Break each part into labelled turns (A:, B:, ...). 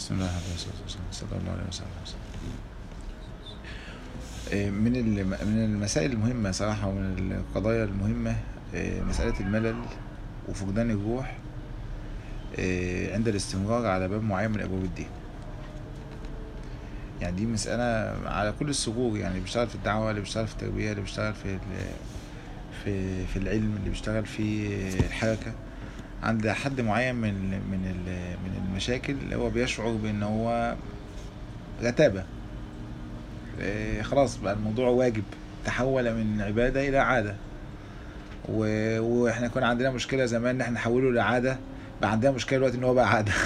A: بسم الله الرحمن الرحيم صلى الله عليه وسلم إيه، من الم- من المسائل المهمة صراحة ومن القضايا المهمة إيه، مسألة الملل وفقدان الروح إيه، عند الاستمرار على باب معين من أبواب الدين يعني دي مسألة على كل الصقور يعني اللي بيشتغل في الدعوة اللي بيشتغل في التربية اللي بيشتغل في ال- في في العلم اللي بيشتغل في الحركة عند حد معين من من ال- من المشاكل اللي هو بيشعر بان هو رتابة إيه، خلاص بقى الموضوع واجب تحول من عبادة إلى عادة و... واحنا كنا عندنا مشكلة زمان ان احنا نحوله لعادة بقى عندنا مشكلة دلوقتي ان هو بقى عادة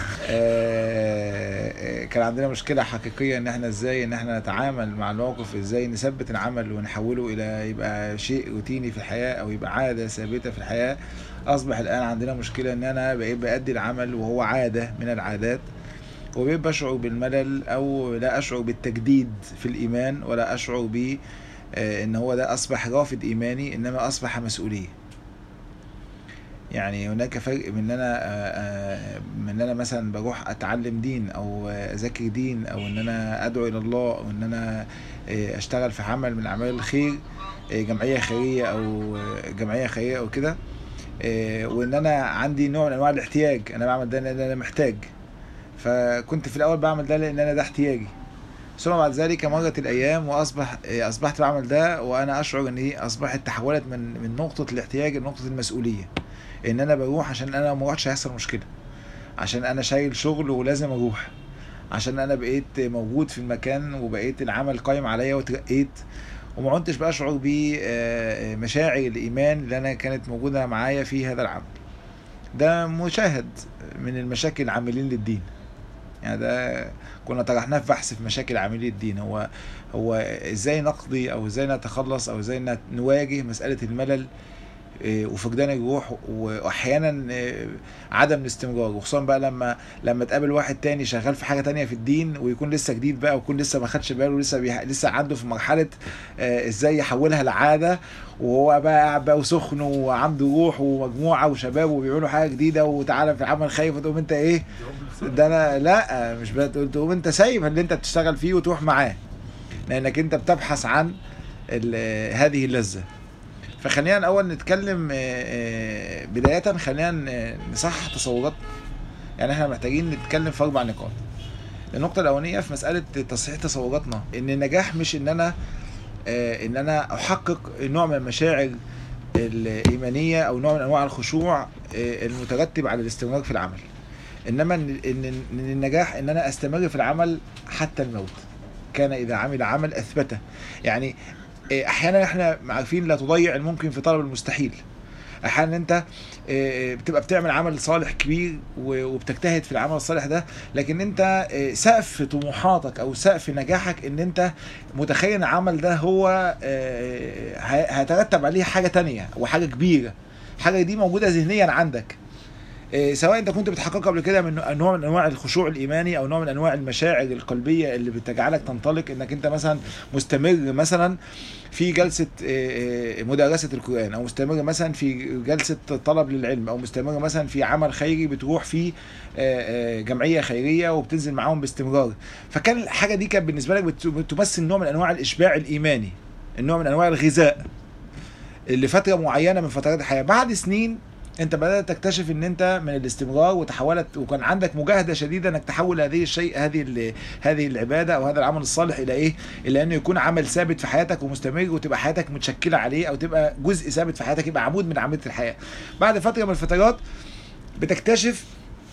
A: آه، كان عندنا مشكلة حقيقية ان احنا ازاي ان احنا نتعامل مع الموقف ازاي نثبت العمل ونحوله الى يبقى شيء روتيني في الحياة او يبقى عادة ثابتة في الحياة اصبح الان عندنا مشكلة ان انا بقيت بأدي العمل وهو عادة من العادات وبقيت بشعر بالملل او لا اشعر بالتجديد في الايمان ولا اشعر ب آه، ان هو ده اصبح رافد ايماني انما اصبح مسؤوليه يعني هناك فرق من ان انا آه، آه، من ان انا مثلا بروح اتعلم دين او آه، اذاكر دين او ان انا ادعو الى الله او ان انا آه، اشتغل في عمل من اعمال الخير آه، جمعيه خيريه او آه، جمعيه خيريه او كده آه، وان انا عندي نوع من انواع الاحتياج انا بعمل ده لان انا محتاج فكنت في الاول بعمل ده لان انا ده احتياجي ثم بعد ذلك مرت الايام واصبح إيه، اصبحت بعمل ده وانا اشعر ان هي اصبحت تحولت من من نقطه الاحتياج لنقطه المسؤوليه ان انا بروح عشان انا ما رحتش هيحصل مشكله عشان انا شايل شغل ولازم اروح عشان انا بقيت موجود في المكان وبقيت العمل قايم عليا وترقيت وما عدتش بشعر بمشاعر الايمان اللي انا كانت موجوده معايا في هذا العمل ده مشاهد من المشاكل العاملين للدين يعني ده كنا طرحناه في بحث في مشاكل عاملي الدين هو هو ازاي نقضي او ازاي نتخلص او ازاي نت- نواجه مساله الملل إيه، وفقدان الروح واحيانا إيه، عدم الاستمرار وخصوصا بقى لما لما تقابل واحد تاني شغال في حاجه تانية في الدين ويكون لسه جديد بقى ويكون لسه ما خدش باله لسه بيح... لسه عنده في مرحله آه، ازاي يحولها لعاده وهو بقى قاعد بقى وسخن وعنده روح ومجموعه وشباب وبيعملوا حاجه جديده وتعالى في العمل خايف وتقوم انت ايه ده انا لا مش بتقول تقوم انت سايب اللي انت بتشتغل فيه وتروح معاه لانك انت بتبحث عن ال- هذه اللذه فخلينا الاول نتكلم آه، آه، بدايه خلينا ن- نصحح تصوراتنا يعني احنا محتاجين نتكلم في اربع نقاط النقطه الاولانيه في مساله تصحيح تصوراتنا ان النجاح مش ان انا آه، ان انا احقق نوع من المشاعر الايمانيه او نوع من انواع الخشوع آه، المترتب على الاستمرار في العمل انما ان ان إن النجاح ان انا استمر في العمل حتى الموت كان اذا عمل عمل اثبته يعني إيه، احيانا احنا عارفين لا تضيع الممكن في طلب المستحيل احيانا انت إيه، بتبقى بتعمل عمل صالح كبير و- وبتجتهد في العمل الصالح ده لكن انت إيه، سقف طموحاتك او سقف نجاحك ان انت متخيل ان العمل ده هو إيه، ه- هيترتب عليه حاجه تانية وحاجه كبيره حاجه دي موجوده ذهنيا عندك إيه، سواء انت كنت بتحققها قبل كده من نوع من انواع الخشوع الايماني او نوع من انواع المشاعر القلبيه اللي بتجعلك تنطلق انك انت مثلا مستمر مثلا في جلسه إيه، إيه، مدرسه القران او مستمر مثلا في جلسه طلب للعلم او مستمر مثلا في عمل خيري بتروح فيه آه، آه، جمعيه خيريه وبتنزل معاهم باستمرار فكان الحاجه دي كانت بالنسبه لك بت- بتمثل نوع من انواع الاشباع الايماني النوع من انواع الغذاء لفتره معينه من فترات الحياه بعد سنين انت بدات تكتشف ان انت من الاستمرار وتحولت وكان عندك مجاهده شديده انك تحول هذه الشيء هذه ال- هذه العباده او هذا العمل الصالح الى ايه؟ الى انه يكون عمل ثابت في حياتك ومستمر وتبقى حياتك متشكله عليه او تبقى جزء ثابت في حياتك يبقى عمود من اعمده الحياه. بعد فتره من الفترات بتكتشف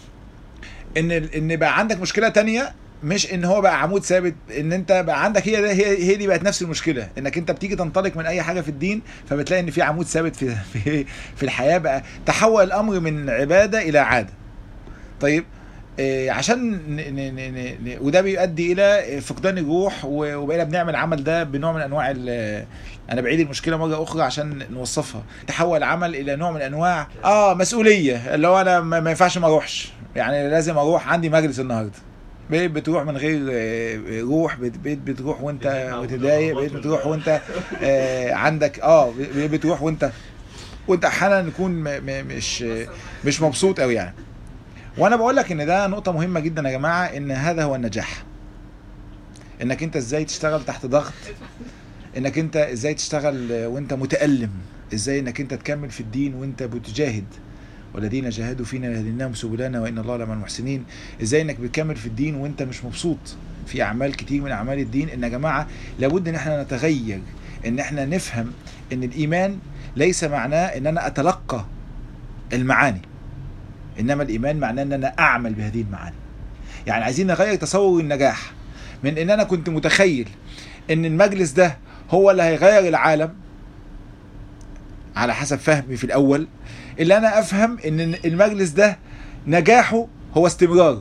A: ان ان بقى عندك مشكله تانية مش ان هو بقى عمود ثابت ان انت بقى عندك هي ده هي, هي دي بقت نفس المشكله انك انت بتيجي تنطلق من اي حاجه في الدين فبتلاقي ان في عمود ثابت في في في الحياه بقى تحول الامر من عباده الى عاده طيب إيه، عشان ن ن ن ن ن وده بيؤدي الى فقدان الروح و- وبقينا بنعمل العمل ده بنوع من انواع ال- انا بعيد المشكله مره اخرى عشان نوصفها تحول العمل الى نوع من انواع اه مسؤوليه اللي هو انا ما ما ينفعش ما اروحش يعني لازم اروح عندي مجلس النهارده بقيت بتروح من غير آه، روح بقيت بقيت بتروح وانت متضايق بقيت بتروح وانت آه، عندك اه بقيت بتروح وانت وانت احيانا نكون م- م- مش مش مبسوط قوي يعني وانا بقول لك ان ده نقطه مهمه جدا يا جماعه ان هذا هو النجاح انك انت ازاي تشتغل تحت ضغط انك انت ازاي تشتغل وانت متالم ازاي انك انت تكمل في الدين وانت بتجاهد والذين جاهدوا فينا لهديناهم سبلنا وان الله لمع المحسنين ازاي انك بتكمل في الدين وانت مش مبسوط في اعمال كتير من اعمال الدين ان يا جماعه لابد ان احنا نتغير ان احنا نفهم ان الايمان ليس معناه ان انا اتلقى المعاني انما الايمان معناه ان انا اعمل بهذه المعاني يعني عايزين نغير تصور النجاح من ان انا كنت متخيل ان المجلس ده هو اللي هيغير العالم على حسب فهمي في الاول اللي انا افهم ان المجلس ده نجاحه هو استمراره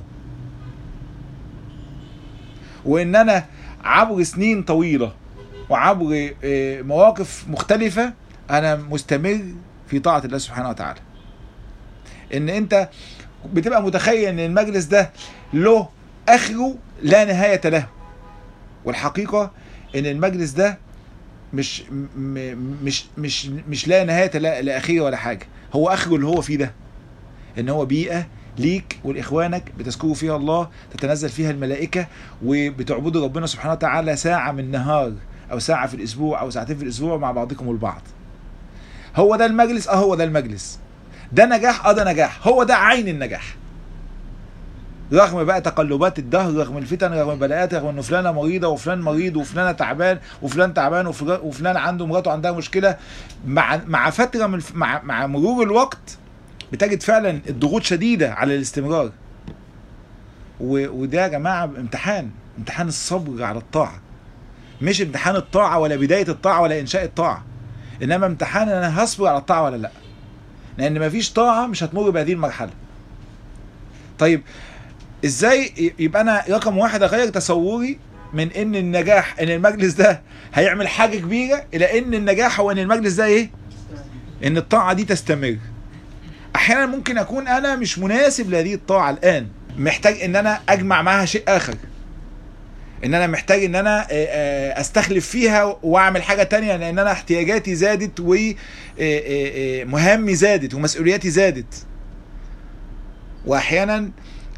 A: وان انا عبر سنين طويله وعبر مواقف مختلفه انا مستمر في طاعه الله سبحانه وتعالى ان انت بتبقى متخيل ان المجلس ده له اخره لا نهايه له والحقيقه ان المجلس ده مش مش مش مش لا نهايه لاخيه ولا حاجه هو اخره اللي هو فيه ده ان هو بيئه ليك ولاخوانك بتذكروا فيها الله تتنزل فيها الملائكه وبتعبدوا ربنا سبحانه وتعالى ساعه من النهار او ساعه في الاسبوع او ساعتين في الاسبوع مع بعضكم البعض هو ده المجلس اه هو ده المجلس ده نجاح اه ده نجاح هو ده عين النجاح رغم بقى تقلبات الدهر رغم الفتن رغم البلاءات رغم ان فلانه مريضه وفلان مريض وفلانه تعبان وفلان تعبان وفلان عنده مراته عندها مشكله مع مع فتره من مع مع مرور الوقت بتجد فعلا الضغوط شديده على الاستمرار وده يا جماعه امتحان امتحان الصبر على الطاعه مش امتحان الطاعه ولا بدايه الطاعه ولا انشاء الطاعه انما امتحان انا هصبر على الطاعه ولا لا لان مفيش طاعه مش هتمر بهذه المرحله طيب ازاي يبقى انا رقم واحد اغير تصوري من ان النجاح ان المجلس ده هيعمل حاجه كبيره الى ان النجاح هو ان المجلس ده ايه ان الطاعه دي تستمر احيانا ممكن اكون انا مش مناسب لهذه الطاعه الان محتاج ان انا اجمع معاها شيء اخر ان انا محتاج ان انا استخلف فيها واعمل حاجه تانية لان انا احتياجاتي زادت ومهامي زادت ومسؤولياتي زادت واحيانا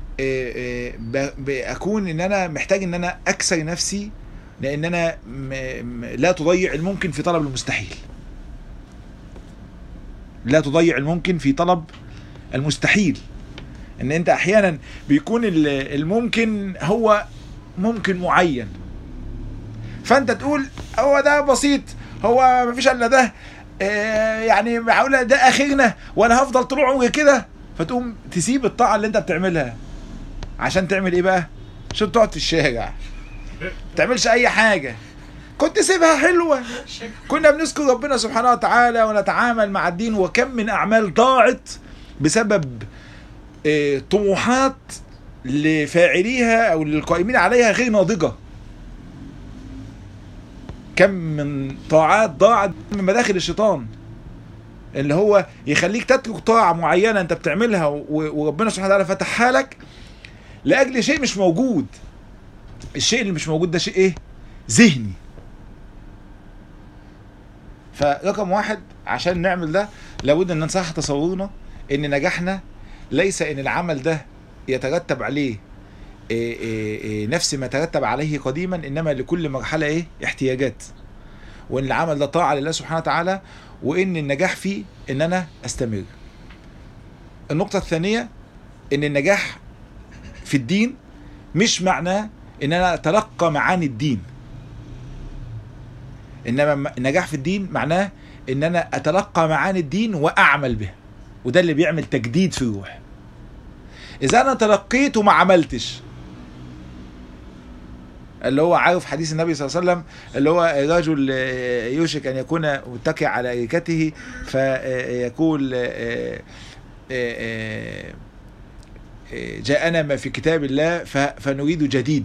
A: اكون ان انا محتاج ان انا اكسر نفسي لان انا لا تضيع الممكن في طلب المستحيل لا تضيع الممكن في طلب المستحيل ان انت احيانا بيكون الممكن هو ممكن معين فانت تقول هو ده بسيط هو مفيش الا ده يعني معقوله ده اخرنا وانا هفضل طول عمري كده فتقوم تسيب الطاعه اللي انت بتعملها عشان تعمل ايه بقى عشان تقعد في الشارع ما تعملش اي حاجه كنت سيبها حلوه كنا بنذكر ربنا سبحانه وتعالى ونتعامل مع الدين وكم من اعمال ضاعت بسبب طموحات لفاعليها او للقائمين عليها غير ناضجه كم من طاعات ضاعت من مداخل الشيطان اللي هو يخليك تترك طاعه معينه انت بتعملها وربنا سبحانه وتعالى فتحها لك لاجل شيء مش موجود الشيء اللي مش موجود ده شيء ايه ذهني فرقم واحد عشان نعمل ده لابد ان نصحح تصورنا ان نجاحنا ليس ان العمل ده يترتب عليه إيه إيه إيه نفس ما ترتب عليه قديما انما لكل مرحله ايه احتياجات وان العمل ده طاعه لله سبحانه وتعالى وان النجاح فيه ان انا استمر النقطه الثانيه ان النجاح في الدين مش معناه ان انا اتلقى معاني الدين انما النجاح في الدين معناه ان انا اتلقى معاني الدين واعمل بها وده اللي بيعمل تجديد في الروح اذا انا تلقيت وما عملتش اللي هو عارف حديث النبي صلى الله عليه وسلم اللي هو رجل يوشك ان يكون متكئ على اريكته فيقول جاءنا ما في كتاب الله فنريد جديد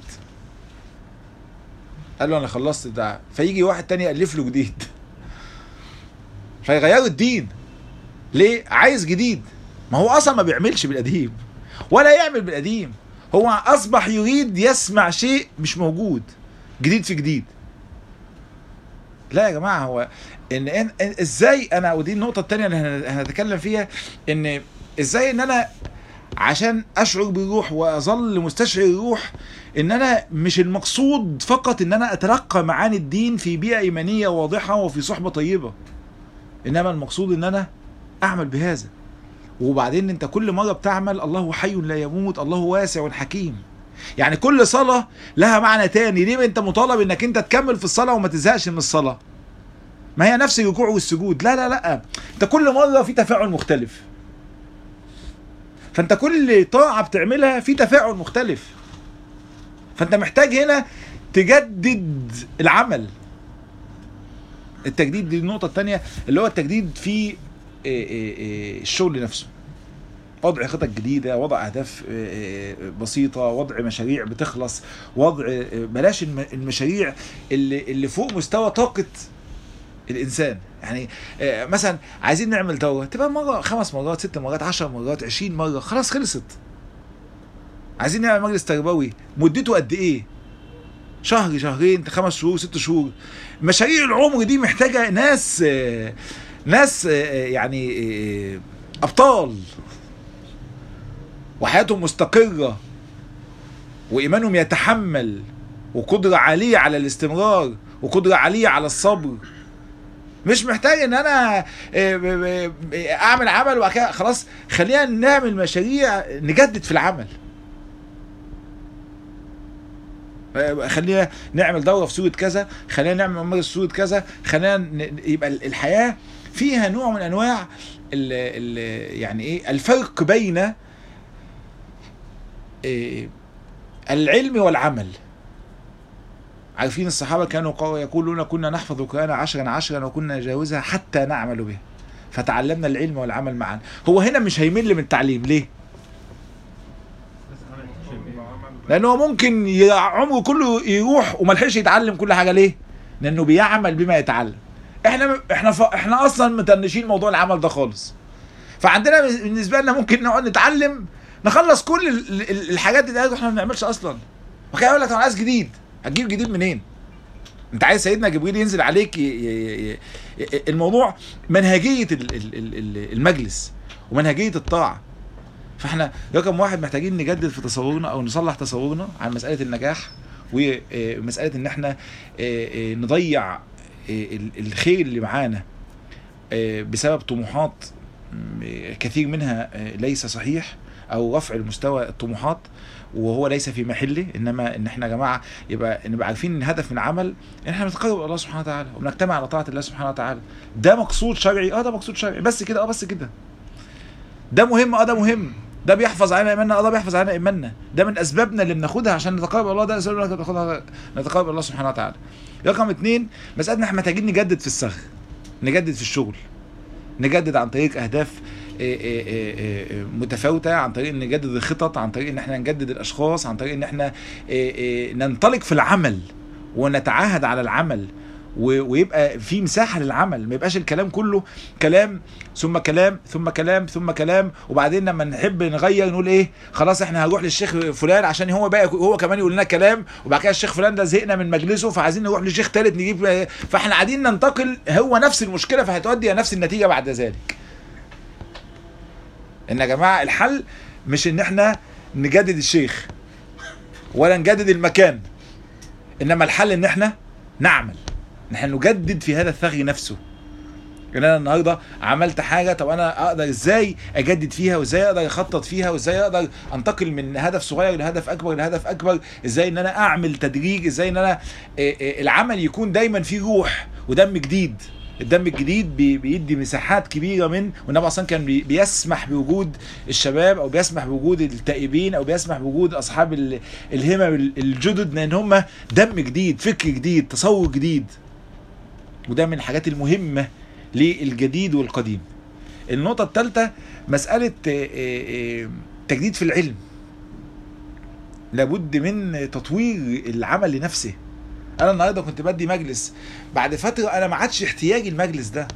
A: قال له انا خلصت ده فيجي واحد تاني يالف له جديد فيغيروا الدين ليه عايز جديد ما هو اصلا ما بيعملش بالقديم ولا يعمل بالقديم هو اصبح يريد يسمع شيء مش موجود جديد في جديد لا يا جماعه هو ان, إن, ازاي انا ودي النقطه الثانيه اللي هنتكلم فيها ان ازاي ان انا عشان اشعر بالروح واظل مستشعر الروح ان انا مش المقصود فقط ان انا اتلقى معاني الدين في بيئه ايمانيه واضحه وفي صحبه طيبه انما المقصود ان انا اعمل بهذا وبعدين انت كل مره بتعمل الله حي لا يموت الله واسع حكيم يعني كل صلاه لها معنى تاني ليه انت مطالب انك انت تكمل في الصلاه وما تزهقش من الصلاه ما هي نفس الركوع والسجود لا لا لا انت كل مره في تفاعل مختلف فانت كل طاعه بتعملها في تفاعل مختلف فانت محتاج هنا تجدد العمل التجديد دي النقطه الثانيه اللي هو التجديد في الشغل نفسه وضع خطط جديده وضع اهداف بسيطه وضع مشاريع بتخلص وضع بلاش المشاريع اللي اللي فوق مستوى طاقه الانسان يعني مثلا عايزين نعمل دوره تبقى مره خمس مرات ست مرات عشر مرات عشرين مره خلاص خلصت عايزين نعمل مجلس تربوي مدته قد ايه شهر شهرين خمس شهور ست شهور مشاريع العمر دي محتاجه ناس ناس يعني ابطال وحياتهم مستقره وايمانهم يتحمل وقدره عاليه على الاستمرار وقدره عاليه على الصبر مش محتاج ان انا اعمل عمل وبعد كده خلاص خلينا نعمل مشاريع نجدد في العمل خلينا نعمل دوره في سوره كذا خلينا نعمل مجلس سوره كذا خلينا يبقى الحياه فيها نوع من انواع ال ال يعني ايه الفرق بين إيه العلم والعمل عارفين الصحابة كانوا يقولون كنا نحفظ القرآن عشرا عشرا وكنا نجاوزها حتى نعمل به فتعلمنا العلم والعمل معا هو هنا مش هيمل من التعليم ليه لانه هو ممكن عمره كله يروح وما لحقش يتعلم كل حاجه ليه لانه بيعمل بما يتعلم احنا احنا ف... احنا اصلا متنشين موضوع العمل ده خالص فعندنا بالنسبه لنا ممكن نقعد نتعلم نخلص كل الحاجات دي واحنا ما بنعملش اصلا وكان يقول لك انا عايز جديد هتجيب جديد منين انت عايز سيدنا جبريل ينزل عليك ي... ي... ي... الموضوع منهجيه المجلس ومنهجيه الطاعه فاحنا رقم واحد محتاجين نجدد في تصورنا او نصلح تصورنا عن مساله النجاح ومساله ان احنا نضيع الخير اللي معانا بسبب طموحات كثير منها ليس صحيح او رفع المستوى الطموحات وهو ليس في محله انما ان احنا يا جماعه يبقى نبقى عارفين ان الهدف من العمل ان احنا نتقرب الى الله سبحانه وتعالى وبنجتمع على طاعه الله سبحانه وتعالى ده مقصود شرعي اه ده مقصود شرعي بس كده اه بس كده ده مهم اه ده مهم ده بيحفظ علينا ايماننا اه ده بيحفظ علينا ايماننا ده من اسبابنا اللي بناخدها عشان نتقرب الله ده اسبابنا اللي ناخدها نتقرب الله سبحانه وتعالى رقم اثنين مساله ان احنا محتاجين نجدد في السخ نجدد في الشغل نجدد عن طريق اهداف متفاوته عن طريق ان نجدد الخطط عن طريق ان احنا نجدد الاشخاص عن طريق ان احنا ننطلق في العمل ونتعاهد على العمل ويبقى في مساحه للعمل ما يبقاش الكلام كله كلام ثم كلام ثم كلام ثم كلام وبعدين لما نحب نغير نقول ايه خلاص احنا هنروح للشيخ فلان عشان هو بقى هو كمان يقول لنا كلام وبعد كده الشيخ فلان ده زهقنا من مجلسه فعايزين نروح لشيخ ثالث نجيب فاحنا قاعدين ننتقل هو نفس المشكله فهتؤدي الى نفس النتيجه بعد ذلك ان يا جماعه الحل مش ان احنا نجدد الشيخ ولا نجدد المكان انما الحل ان احنا نعمل نحن نجدد في هذا الثغر نفسه ان انا النهارده عملت حاجه طب انا اقدر ازاي اجدد فيها وازاي اقدر اخطط فيها وازاي اقدر انتقل من هدف صغير لهدف اكبر لهدف اكبر ازاي ان انا اعمل تدريج ازاي ان انا العمل يكون دايما فيه روح ودم جديد الدم الجديد بيدي مساحات كبيره من والنبي اصلا كان بيسمح بوجود الشباب او بيسمح بوجود التائبين او بيسمح بوجود اصحاب الهمم الجدد لان هم دم جديد فكر جديد تصور جديد وده من الحاجات المهمه للجديد والقديم النقطة الثالثة مسألة تجديد في العلم لابد من تطوير العمل لنفسه انا النهارده كنت بدي مجلس بعد فتره انا ما عادش احتياجي المجلس ده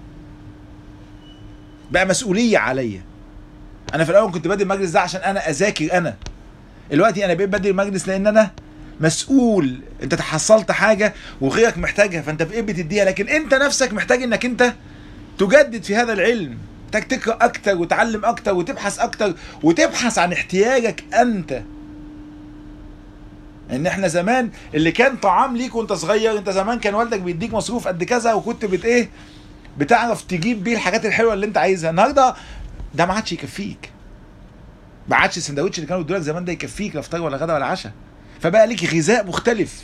A: بقى مسؤوليه عليا انا في الاول كنت بدي المجلس ده عشان انا اذاكر انا دلوقتي انا بقيت بدي المجلس لان انا مسؤول انت تحصلت حاجه وغيرك محتاجها فانت بقيت بتديها لكن انت نفسك محتاج انك انت تجدد في هذا العلم محتاج تقرا اكتر وتعلم اكتر وتبحث اكتر وتبحث عن احتياجك انت ان احنا زمان اللي كان طعام ليك وانت صغير انت زمان كان والدك بيديك مصروف قد كذا وكنت بت ايه بتعرف تجيب بيه الحاجات الحلوه اللي انت عايزها النهارده ده ما عادش يكفيك ما عادش السندوتش اللي كانوا بيدولك زمان ده يكفيك لا فطار ولا غدا ولا عشاء فبقى ليك غذاء مختلف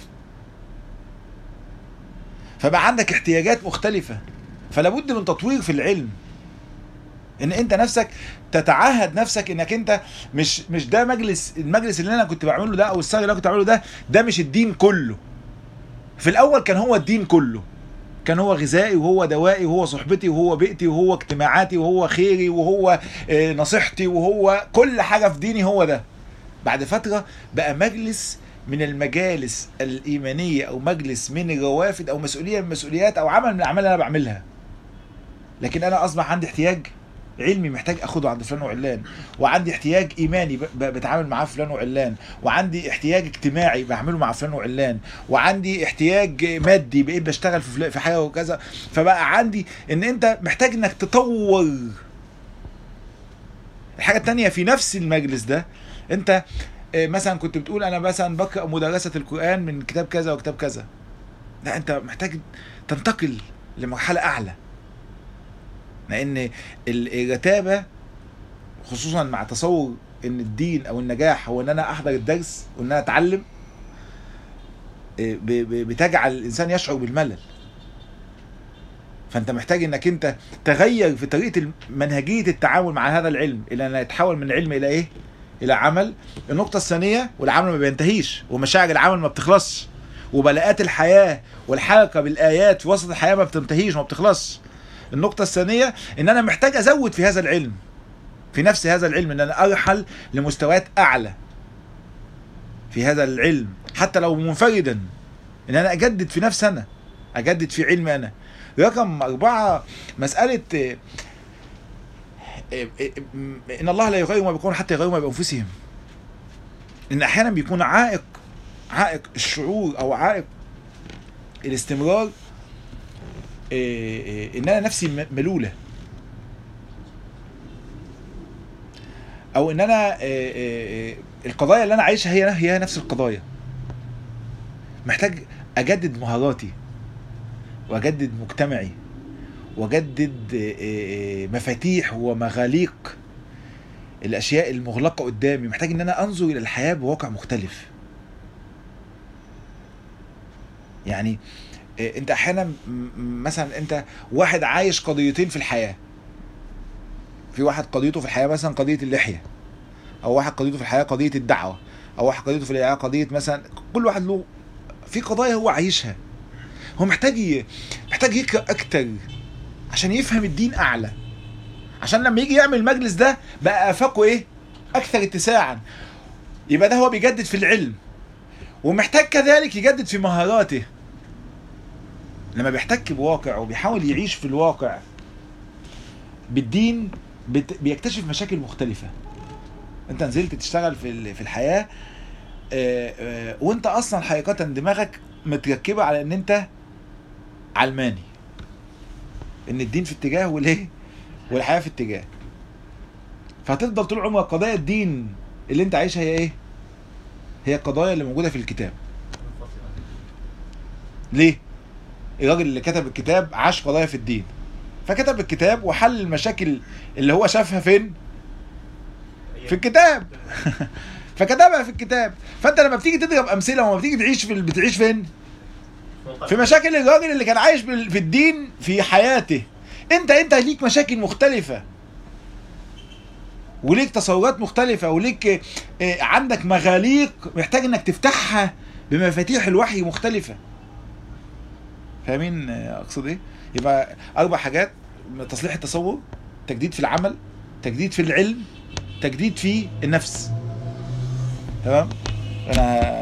A: فبقى عندك احتياجات مختلفه فلا بد من تطوير في العلم ان انت نفسك تتعهد نفسك انك انت مش مش ده مجلس المجلس اللي انا كنت بعمله ده او السهر اللي انا كنت بعمله ده ده مش الدين كله في الاول كان هو الدين كله كان هو غذائي وهو دوائي وهو صحبتي وهو بيئتي وهو اجتماعاتي وهو خيري وهو آه، نصيحتي وهو كل حاجه في ديني هو ده بعد فتره بقى مجلس من المجالس الايمانيه او مجلس من الروافد او مسؤوليه من المسؤوليات او عمل من الاعمال اللي انا بعملها لكن انا اصبح عندي احتياج علمي محتاج اخده عند فلان وعلان وعندي احتياج ايماني ب- ب- بتعامل معاه فلان وعلان وعندي احتياج اجتماعي بعمله مع فلان وعلان وعندي احتياج مادي بقيت بشتغل في فلا- في حاجه وكذا فبقى عندي ان انت محتاج انك تطور الحاجه التانية في نفس المجلس ده انت آه، مثلا كنت بتقول انا مثلا بقرا مدرسه القران من كتاب كذا وكتاب كذا لا انت محتاج تنتقل لمرحله اعلى لان ال- الرتابه خصوصا مع تصور ان الدين او النجاح هو ان انا احضر الدرس وان انا اتعلم إيه، ب- ب- بتجعل الانسان يشعر بالملل فانت محتاج انك انت تغير في طريقه الم- منهجيه التعامل مع هذا العلم الى ان يتحول من علم الى ايه الى عمل النقطه الثانيه والعمل ما بينتهيش ومشاعر العمل ما بتخلصش وبلاءات الحياه والحركه بالايات في وسط الحياه ما بتنتهيش وما بتخلصش النقطة الثانية ان انا محتاج ازود في هذا العلم في نفس هذا العلم ان انا ارحل لمستويات اعلى في هذا العلم حتى لو منفردا ان انا اجدد في نفسي انا اجدد في علمي انا رقم اربعة مسألة آه، آه، آه، ان الله لا يغير ما بيكون حتى يغيروا ما بانفسهم ان احيانا بيكون عائق عائق الشعور او عائق الاستمرار إيه إيه ان انا نفسي م- ملوله او ان انا إيه إيه القضايا اللي انا عايشها هي هي نفس القضايا محتاج اجدد مهاراتي واجدد مجتمعي واجدد إيه إيه مفاتيح ومغاليق الاشياء المغلقه قدامي محتاج ان انا انظر الى الحياه بواقع مختلف يعني إيه، انت احيانا م- م- مثلا انت واحد عايش قضيتين في الحياه في واحد قضيته في الحياه مثلا قضيه اللحيه او واحد قضيته في الحياه قضيه الدعوه او واحد قضيته في الحياه قضيه مثلا كل واحد له في قضايا هو عايشها هو محتاج ي- محتاج يقرا اكتر عشان يفهم الدين اعلى عشان لما يجي يعمل المجلس ده بقى افاقه ايه اكثر اتساعا يبقى ده هو بيجدد في العلم ومحتاج كذلك يجدد في مهاراته لما بيحتك بواقع وبيحاول يعيش في الواقع بالدين بت... بيكتشف مشاكل مختلفة انت نزلت تشتغل في ال- في الحياة آه، آه، وانت اصلا حقيقة دماغك متركبة على ان انت علماني ان الدين في اتجاه والايه والحياة في اتجاه فهتفضل طول عمرك قضايا الدين اللي انت عايشها هي ايه هي القضايا اللي موجودة في الكتاب ليه الراجل اللي كتب الكتاب عاش قضايا في الدين فكتب الكتاب وحل المشاكل اللي هو شافها فين في الكتاب فكتبها في الكتاب فانت لما بتيجي تضرب امثله وما بتيجي تعيش في بتعيش فين في مشاكل الراجل اللي كان عايش بال- في الدين في حياته انت انت ليك مشاكل مختلفه وليك تصورات مختلفة وليك آه، عندك مغاليق محتاج انك تفتحها بمفاتيح الوحي مختلفة فاهمين آه، اقصد ايه يبقى اربع حاجات تصليح التصور تجديد في العمل تجديد في العلم تجديد في النفس تمام انا